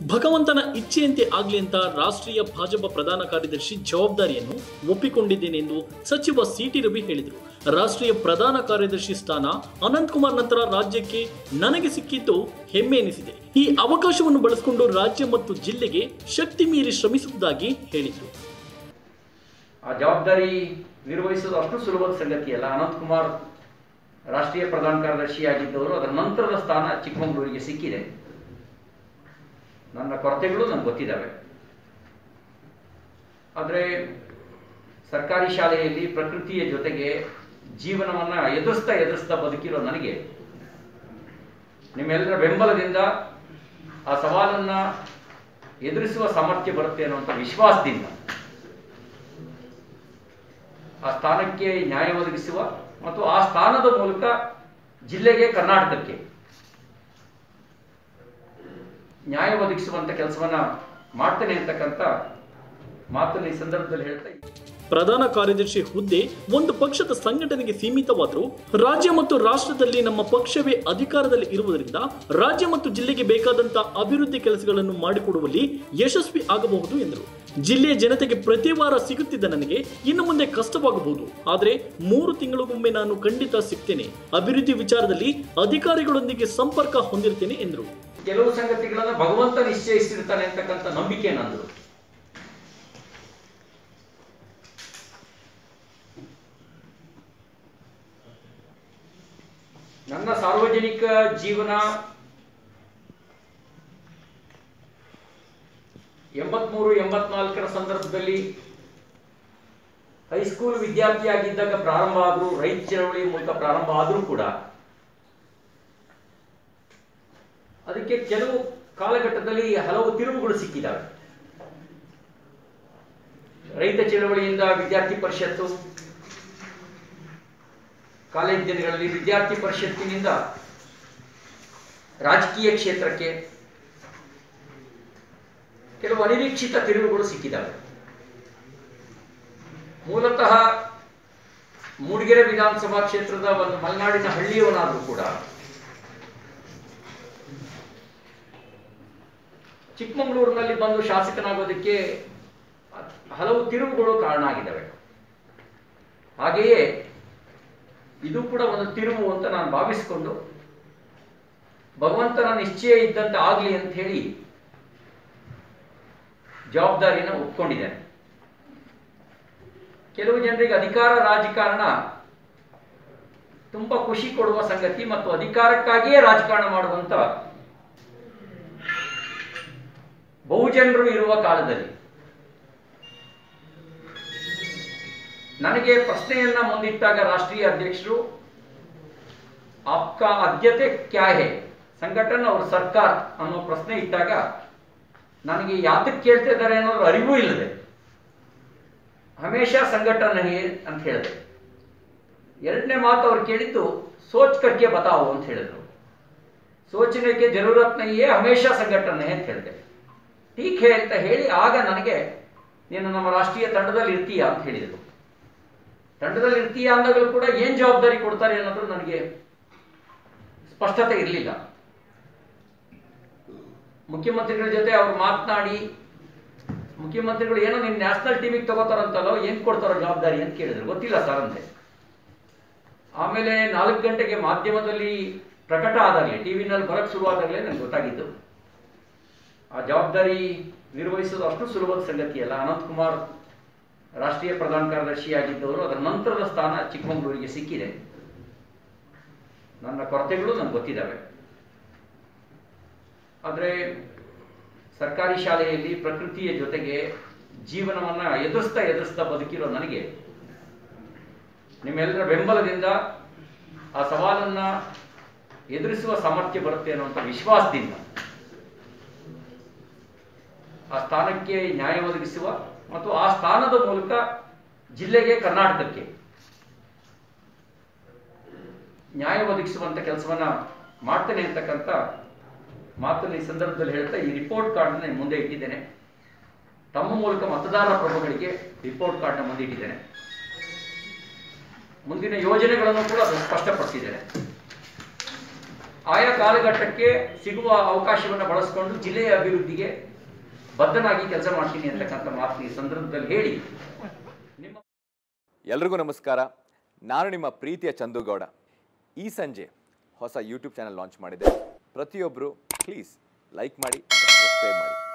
ಭಗವಂತನ ಇಚ್ಛೆಯಂತೆ ಆಗ್ಲಿ ಅಂತ ರಾಷ್ಟ್ರೀಯ ಭಾಜಪ ಪ್ರಧಾನ ಕಾರ್ಯದರ್ಶಿ ಜವಾಬ್ದಾರಿಯನ್ನು ಒಪ್ಪಿಕೊಂಡಿದ್ದೇನೆ ಎಂದು ಸಚಿವ ಸಿಟಿ ರವಿ ಹೇಳಿದರು ರಾಷ್ಟ್ರೀಯ ಪ್ರಧಾನ ಕಾರ್ಯದರ್ಶಿ ಸ್ಥಾನ ಅನಂತ್ ಕುಮಾರ್ ನಂತರ ರಾಜ್ಯಕ್ಕೆ ನನಗೆ ಸಿಕ್ಕಿದ್ದು ಹೆಮ್ಮೆ ಎನಿಸಿದೆ ಈ ಅವಕಾಶವನ್ನು ಬಳಸಿಕೊಂಡು ರಾಜ್ಯ ಮತ್ತು ಜಿಲ್ಲೆಗೆ ಶಕ್ತಿ ಮೀರಿ ಶ್ರಮಿಸುವುದಾಗಿ ಹೇಳಿದರು ಆ ಜವಾಬ್ದಾರಿ ನಿರ್ವಹಿಸೋದು ಅಷ್ಟು ಸುಲಭದ ಸಂಗತಿ ಅಲ್ಲ ಅನಂತ್ ಕುಮಾರ್ ರಾಷ್ಟ್ರೀಯ ಪ್ರಧಾನ ಕಾರ್ಯದರ್ಶಿಯಾಗಿದ್ದವರು ಅದರ ನಂತರದ ಸ್ಥಾನ ಚಿಕ್ಕಮಗಳೂರಿಗೆ ಸಿಕ್ಕಿದೆ ನನ್ನ ಕೊರತೆಗಳು ನನಗೆ ಗೊತ್ತಿದ್ದಾವೆ ಆದರೆ ಸರ್ಕಾರಿ ಶಾಲೆಯಲ್ಲಿ ಪ್ರಕೃತಿಯ ಜೊತೆಗೆ ಜೀವನವನ್ನ ಎದುರಿಸ್ತಾ ಎದುರಿಸ್ತಾ ಬದುಕಿರೋ ನನಗೆ ನಿಮ್ಮೆಲ್ಲರ ಬೆಂಬಲದಿಂದ ಆ ಸವಾಲನ್ನ ಎದುರಿಸುವ ಸಾಮರ್ಥ್ಯ ಬರುತ್ತೆ ಅನ್ನುವಂಥ ವಿಶ್ವಾಸದಿಂದ ಆ ಸ್ಥಾನಕ್ಕೆ ನ್ಯಾಯ ಒದಗಿಸುವ ಮತ್ತು ಆ ಸ್ಥಾನದ ಮೂಲಕ ಜಿಲ್ಲೆಗೆ ಕರ್ನಾಟಕಕ್ಕೆ ನ್ಯಾಯ ಒದಗಿಸುವಂತ ಕೆಲಸವನ್ನ ಮಾಡ್ತೇನೆ ಅಂತಕ್ಕಂಥ ಮಾತನ್ನು ಈ ಸಂದರ್ಭದಲ್ಲಿ ಹೇಳ್ತಾ ಪ್ರಧಾನ ಕಾರ್ಯದರ್ಶಿ ಹುದ್ದೆ ಒಂದು ಪಕ್ಷದ ಸಂಘಟನೆಗೆ ಸೀಮಿತವಾದರೂ ರಾಜ್ಯ ಮತ್ತು ರಾಷ್ಟ್ರದಲ್ಲಿ ನಮ್ಮ ಪಕ್ಷವೇ ಅಧಿಕಾರದಲ್ಲಿ ಇರುವುದರಿಂದ ರಾಜ್ಯ ಮತ್ತು ಜಿಲ್ಲೆಗೆ ಬೇಕಾದಂತ ಅಭಿವೃದ್ಧಿ ಕೆಲಸಗಳನ್ನು ಮಾಡಿಕೊಡುವಲ್ಲಿ ಯಶಸ್ವಿ ಆಗಬಹುದು ಎಂದರು ಜಿಲ್ಲೆಯ ಜನತೆಗೆ ಪ್ರತಿ ವಾರ ಸಿಗುತ್ತಿದ್ದ ನನಗೆ ಇನ್ನು ಮುಂದೆ ಕಷ್ಟವಾಗಬಹುದು ಆದರೆ ಮೂರು ತಿಂಗಳಿಗೊಮ್ಮೆ ನಾನು ಖಂಡಿತ ಸಿಗ್ತೇನೆ ಅಭಿವೃದ್ಧಿ ವಿಚಾರದಲ್ಲಿ ಅಧಿಕಾರಿಗಳೊಂದಿಗೆ ಸಂಪರ್ಕ ಹೊಂದಿರ್ತೇನೆ ಎಂದರು ಕೆಲವು ಸಂಗತಿಗಳನ್ನ ಭಗವಂತ ನಿಶ್ಚಯಿಸಿರ್ತಾನೆ ಅಂತಕ್ಕಂಥ ನಂಬಿಕೆ ನಂದು ನನ್ನ ಸಾರ್ವಜನಿಕ ಜೀವನ ಎಂಬತ್ಮೂರು ಎಂಬತ್ನಾಲ್ಕರ ಸಂದರ್ಭದಲ್ಲಿ ಹೈಸ್ಕೂಲ್ ವಿದ್ಯಾರ್ಥಿಯಾಗಿದ್ದಾಗ ಪ್ರಾರಂಭ ಆದರೂ ರೈತ ಚಳವಳಿ ಮೂಲಕ ಪ್ರಾರಂಭ ಆದರೂ ಕೂಡ ಅದಕ್ಕೆ ಕೆಲವು ಕಾಲಘಟ್ಟದಲ್ಲಿ ಹಲವು ತಿರುವುಗಳು ಸಿಕ್ಕಿದ್ದಾವೆ ರೈತ ಚಳವಳಿಯಿಂದ ವಿದ್ಯಾರ್ಥಿ ಪರಿಷತ್ತು ಕಾಲೇಜ್ ದಿನಗಳಲ್ಲಿ ವಿದ್ಯಾರ್ಥಿ ಪರಿಷತ್ತಿನಿಂದ ರಾಜಕೀಯ ಕ್ಷೇತ್ರಕ್ಕೆ ಕೆಲವು ಅನಿರೀಕ್ಷಿತ ತಿರುವುಗಳು ಸಿಕ್ಕಿದ್ದಾವೆ ಮೂಲತಃ ಮೂಡಿಗೆರೆ ವಿಧಾನಸಭಾ ಕ್ಷೇತ್ರದ ಒಂದು ಮಲೆನಾಡಿನ ಹಳ್ಳಿಯವನಾದರೂ ಕೂಡ ಚಿಕ್ಕಮಗಳೂರಿನಲ್ಲಿ ಬಂದು ಶಾಸಕನಾಗೋದಕ್ಕೆ ಹಲವು ತಿರುವುಗಳು ಕಾರಣ ಆಗಿದ್ದಾವೆ ಹಾಗೆಯೇ ಇದು ಕೂಡ ಒಂದು ತಿರುವು ಅಂತ ನಾನು ಭಾವಿಸಿಕೊಂಡು ಭಗವಂತನ ನಿಶ್ಚಯ ಇದ್ದಂತೆ ಆಗಲಿ ಅಂತ ಹೇಳಿ ಜವಾಬ್ದಾರಿನ ಒಪ್ಕೊಂಡಿದ್ದೇನೆ ಕೆಲವು ಜನರಿಗೆ ಅಧಿಕಾರ ರಾಜಕಾರಣ ತುಂಬಾ ಖುಷಿ ಕೊಡುವ ಸಂಗತಿ ಮತ್ತು ಅಧಿಕಾರಕ್ಕಾಗಿಯೇ ರಾಜಕಾರಣ ಮಾಡುವಂತ ಬಹುಜನರು ಇರುವ ಕಾಲದಲ್ಲಿ ನನಗೆ ಪ್ರಶ್ನೆಯನ್ನ ಮುಂದಿಟ್ಟಾಗ ರಾಷ್ಟ್ರೀಯ ಅಧ್ಯಕ್ಷರು ಆಪ್ಕಾ ಆದ್ಯತೆ ಕ್ಯಾ ಹೇ ಸಂಘಟನೆ ಅವ್ರ ಸರ್ಕಾರ ಅನ್ನೋ ಪ್ರಶ್ನೆ ಇಟ್ಟಾಗ ನನಗೆ ಯಾತಕ್ಕೆ ಕೇಳ್ತಾ ಇದ್ದಾರೆ ಅನ್ನೋದ್ರ ಅರಿವು ಇಲ್ಲದೆ ಹಮೇಶ ಸಂಘಟನೆ ಹೇ ಅಂತ ಹೇಳಿದೆ ಎರಡನೇ ಮಾತು ಅವ್ರು ಕೇಳಿದ್ದು ಸೋಚ್ ಕರ್ಕೆ ಬತಾವು ಅಂತ ಹೇಳಿದ್ರು ಸೋಚನೆಗೆ ಜರೂರತ್ ನಹಿಯೇ ಹಮೇಶ ಸಂಘಟನೆ ಅಂತ ಹೇಳಿದೆ ಟೀಕ್ ಹೇ ಅಂತ ಹೇಳಿ ಆಗ ನನಗೆ ನೀನು ನಮ್ಮ ರಾಷ್ಟ್ರೀಯ ತಂಡದಲ್ಲಿ ಇರ್ತೀಯಾ ಅಂತ ಹೇಳಿದರು ತಂಡದಲ್ಲಿ ಇರ್ತೀಯಾ ಅಂದಾಗಲೂ ಕೂಡ ಏನ್ ಜವಾಬ್ದಾರಿ ಕೊಡ್ತಾರೆ ಅನ್ನೋದು ನನಗೆ ಸ್ಪಷ್ಟತೆ ಇರಲಿಲ್ಲ ಮುಖ್ಯಮಂತ್ರಿಗಳ ಜೊತೆ ಅವ್ರು ಮಾತನಾಡಿ ಮುಖ್ಯಮಂತ್ರಿಗಳು ಏನೋ ನಿಮ್ ನ್ಯಾಷನಲ್ ಟೀಮಿಗೆ ತಗೋತಾರಂತಲ್ಲೋ ಏನ್ ಕೊಡ್ತಾರೋ ಜವಾಬ್ದಾರಿ ಅಂತ ಕೇಳಿದ್ರು ಗೊತ್ತಿಲ್ಲ ಸರ್ ಅಂತೆ ಆಮೇಲೆ ನಾಲ್ಕು ಗಂಟೆಗೆ ಮಾಧ್ಯಮದಲ್ಲಿ ಪ್ರಕಟ ಆದಾಗಲೇ ಟಿವಿನಲ್ಲಿ ಬರಕ್ ಶುರುವಾದಾಗಲೇ ನನಗೆ ಗೊತ್ತಾಗಿದ್ದು ಆ ಜವಾಬ್ದಾರಿ ನಿರ್ವಹಿಸೋದು ಅಷ್ಟು ಸುಲಭದ ಸಂಗತಿ ಅಲ್ಲ ಅನಂತ್ ಕುಮಾರ್ ರಾಷ್ಟ್ರೀಯ ಪ್ರಧಾನ ಕಾರ್ಯದರ್ಶಿಯಾಗಿದ್ದವರು ಅದರ ನಂತರದ ಸ್ಥಾನ ಚಿಕ್ಕಮಗಳೂರಿಗೆ ಸಿಕ್ಕಿದೆ ನನ್ನ ಕೊರತೆಗಳು ನನಗೆ ಗೊತ್ತಿದ್ದಾವೆ ಆದರೆ ಸರ್ಕಾರಿ ಶಾಲೆಯಲ್ಲಿ ಪ್ರಕೃತಿಯ ಜೊತೆಗೆ ಜೀವನವನ್ನ ಎದುರಿಸ್ತಾ ಎದುರಿಸ್ತಾ ಬದುಕಿರೋ ನನಗೆ ನಿಮ್ಮೆಲ್ಲರ ಬೆಂಬಲದಿಂದ ಆ ಸವಾಲನ್ನ ಎದುರಿಸುವ ಸಾಮರ್ಥ್ಯ ಬರುತ್ತೆ ಅನ್ನುವಂಥ ವಿಶ್ವಾಸದಿಂದ ಆ ಸ್ಥಾನಕ್ಕೆ ನ್ಯಾಯ ಒದಗಿಸುವ ಮತ್ತು ಆ ಸ್ಥಾನದ ಮೂಲಕ ಜಿಲ್ಲೆಗೆ ಕರ್ನಾಟಕಕ್ಕೆ ನ್ಯಾಯ ಒದಗಿಸುವಂತ ಕೆಲಸವನ್ನ ಮಾಡ್ತೇನೆ ಅಂತಕ್ಕಂಥ ಮಾತನ್ನು ಈ ಸಂದರ್ಭದಲ್ಲಿ ಹೇಳ್ತಾ ಈ ರಿಪೋರ್ಟ್ ಕಾರ್ಡ್ನ ಮುಂದೆ ಇಟ್ಟಿದ್ದೇನೆ ತಮ್ಮ ಮೂಲಕ ಮತದಾರ ಪ್ರಭುಗಳಿಗೆ ರಿಪೋರ್ಟ್ ಕಾರ್ಡ್ನ ಮುಂದೆ ಇಟ್ಟಿದ್ದೇನೆ ಮುಂದಿನ ಯೋಜನೆಗಳನ್ನು ಕೂಡ ಅದನ್ನು ಸ್ಪಷ್ಟಪಡಿಸಿದ್ದೇನೆ ಆಯಾ ಕಾಲಘಟ್ಟಕ್ಕೆ ಸಿಗುವ ಅವಕಾಶವನ್ನು ಬಳಸಿಕೊಂಡು ಜಿಲ್ಲೆಯ ಅಭಿವೃದ್ಧಿಗೆ ಬದ್ಧನಾಗಿ ಕೆಲಸ ಮಾಡ್ತೀನಿ ಅಂತಕ್ಕಂಥ ಮಾತನ್ನ ಈ ಸಂದರ್ಭದಲ್ಲಿ ಹೇಳಿ ನಿಮ್ಮ ಎಲ್ರಿಗೂ ನಮಸ್ಕಾರ ನಾನು ನಿಮ್ಮ ಪ್ರೀತಿಯ ಚಂದುಗೌಡ ಈ ಸಂಜೆ ಹೊಸ ಯೂಟ್ಯೂಬ್ ಚಾನಲ್ ಲಾಂಚ್ ಮಾಡಿದೆ ಪ್ರತಿಯೊಬ್ಬರು ಪ್ಲೀಸ್ ಲೈಕ್ ಮಾಡಿ ಸಬ್ಸ್ಕ್ರೈಬ್ ಮಾಡಿ